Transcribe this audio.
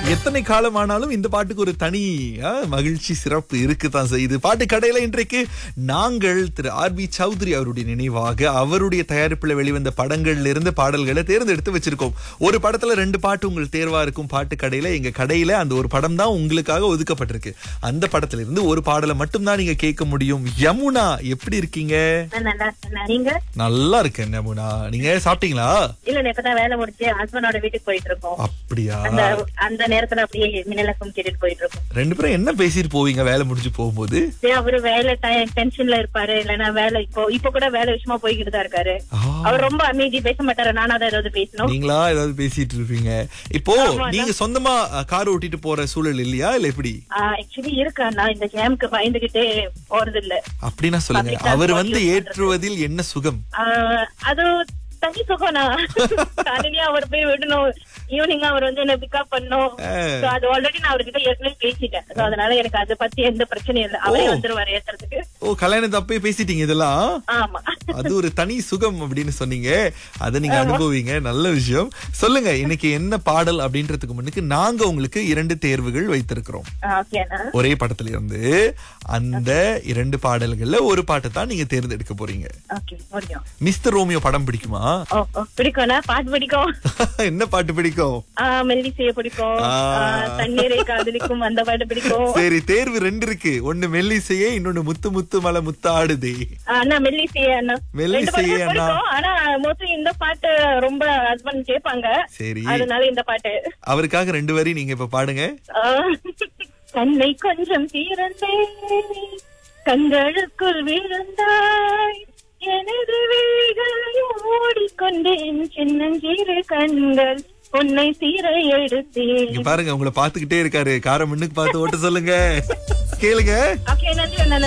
எத்தனை காலம் ஆனாலும் இந்த பாட்டுக்கு ஒரு தனி ஆ, மகிழ்ச்சி சிறப்பு இருக்குதான் செய்யுது பாட்டு கடையில இன்றைக்கு நாங்கள் திரு ஆர் பி சௌத்ரி அவருடைய நினைவாக அவருடைய தயாரிப்புல வெளிவந்த படங்கள்ல இருந்து பாடல்களை தேர்ந்தெடுத்து வச்சிருக்கோம் ஒரு படத்துல ரெண்டு பாட்டு உங்கள் தேர்வா இருக்கும் பாட்டு கடையில எங்க கடையில அந்த ஒரு படம் தான் உங்களுக்காக ஒதுக்கப்பட்டிருக்கு அந்த படத்துல இருந்து ஒரு பாடலை மட்டும்தான் நீங்க கேட்க முடியும் யமுனா எப்படி இருக்கீங்க நான் நல்லா இருக்கேன் நீங்க நல்லா இருக்கேன் யமுனா நீங்க சாப்பிட்டீங்களா இல்ல நான் இப்பதான் வேலை முடிச்சு ஹஸ்பண்டோட வீட்டுக்கு போயிட்டு இருக்கோம் அப்படியா அந்த அந்த நேரத்துல அப்படியே மின்னலக்கம் கேட்டுட்டு போயிட்டு இருக்கோம் ரெண்டு பேரும் என்ன பேசிட்டு போவீங்க வேலை முடிஞ்சு போகும்போது சரி, அவரு வேலை டென்ஷன்ல இருப்பாரு இல்லன்னா வேலை இப்போ இப்ப கூட வேலை விஷயமா போய்கிட்டு தான் இருக்காரு ஆ, அவர் ரொம்ப அமைதி பேச மாட்டாரு நானா தான் ஏதாவது பேசணும் நீங்களா ஏதாவது பேசிட்டு இருப்பீங்க இப்போ ஆமா, நீங்க சொந்தமா கார் ஓட்டிட்டு போற சூழல் இல்லையா இல்ல எப்படி ஆக்சுவலி இருக்கா நான் இந்த கேம்க்கு பயந்துகிட்டே போறது இல்ல அப்படின்னா சொல்லுங்க Public அவர் transport வந்து use ஏற்றுவதில் என்ன சுகம் ஆஹ், அது தனி சுகம் நான் காலையிலயே அவர் போய் விடணும் ஈவினிங் அவர் வந்து என்ன பிக்கப் பண்ணும் ஆ. So, அது ஆல்ரெடி நான் அவர்கிட்ட ஏற்கனவே பேசிட்டேன் So, அதனால எனக்கு அதை பத்தி எந்த பிரச்சனையும் இல்ல அவரே ஓ. வந்துருவாரு ஏத்துறதுக்கு ஓ கல்யாணத்தை அப்பயே பேசிட்டீங்க இதெல்லாம் ஆமா அது ஒரு தனி சுகம் அப்படின்னு சொன்னீங்க அதை நீங்க அனுபவிங்க நல்ல விஷயம் சொல்லுங்க இன்னைக்கு என்ன பாடல் அப்படின்றதுக்கு முன்னுக்கு நாங்க உங்களுக்கு இரண்டு தேர்வுகள் வைத்திருக்கிறோம் ஓகேண்ணா ஒரே படத்துல இருந்து அந்த இரண்டு பாடல்கள்ல ஒரு பாட்டை தான் நீங்க தேர்ந்தெடுக்க போறீங்க ஓகே முடியும் மிஸ்டர் ரோமியோ படம் பிடிக்குமா ஓ ஓ, பிடிக்கும்ண்ணா பாட்டு பிடிக்கும் என்ன பாட்டு பிடிக்கும் ஆஹ் மெல்லிசைய பிடிக்கும் ஆ. ஆஹ் தண்ணீரை காதலிக்கும் அந்த பாட்டு பிடிக்கும் சரி தேர்வு ரெண்டு இருக்கு ஒண்ணு மெல்லிசையே இன்னொன்னு முத்து முத்து மலை முத்து ஆடுதே ஆஹ் அண்ணா மெல்லிசைய அண்ணா மெல்லிசையே ரெண்டு பாட்டுமே அண்ணா. பிடிக்கும் ஆனா மோஸ்ட்லி இந்த பாட்டு ரொம்ப ஹஸ்பண்ட் கேட்பாங்க சரி அதனால இந்த பாட்டு அவருக்காக ரெண்டு வரி நீங்க இப்ப பாடுங்க ஆஹ் கண்ணை கொஞ்சம் தீரந்தே கண்களுக்குள் விழுந்தாய் எனது விழிகளை ஓடிக்கொண்டேன் சின்னஞ்சிறு கண்கள் உன்னை சீர எடுத்தேன் இங்க பாருங்க உங்களை பாத்துக்கிட்டே இருக்காரு காரை முன்னுக்கு பார்த்து ஓட்ட சொல்லுங்க கேளுங்க ஓகே நன்றி அண்ணா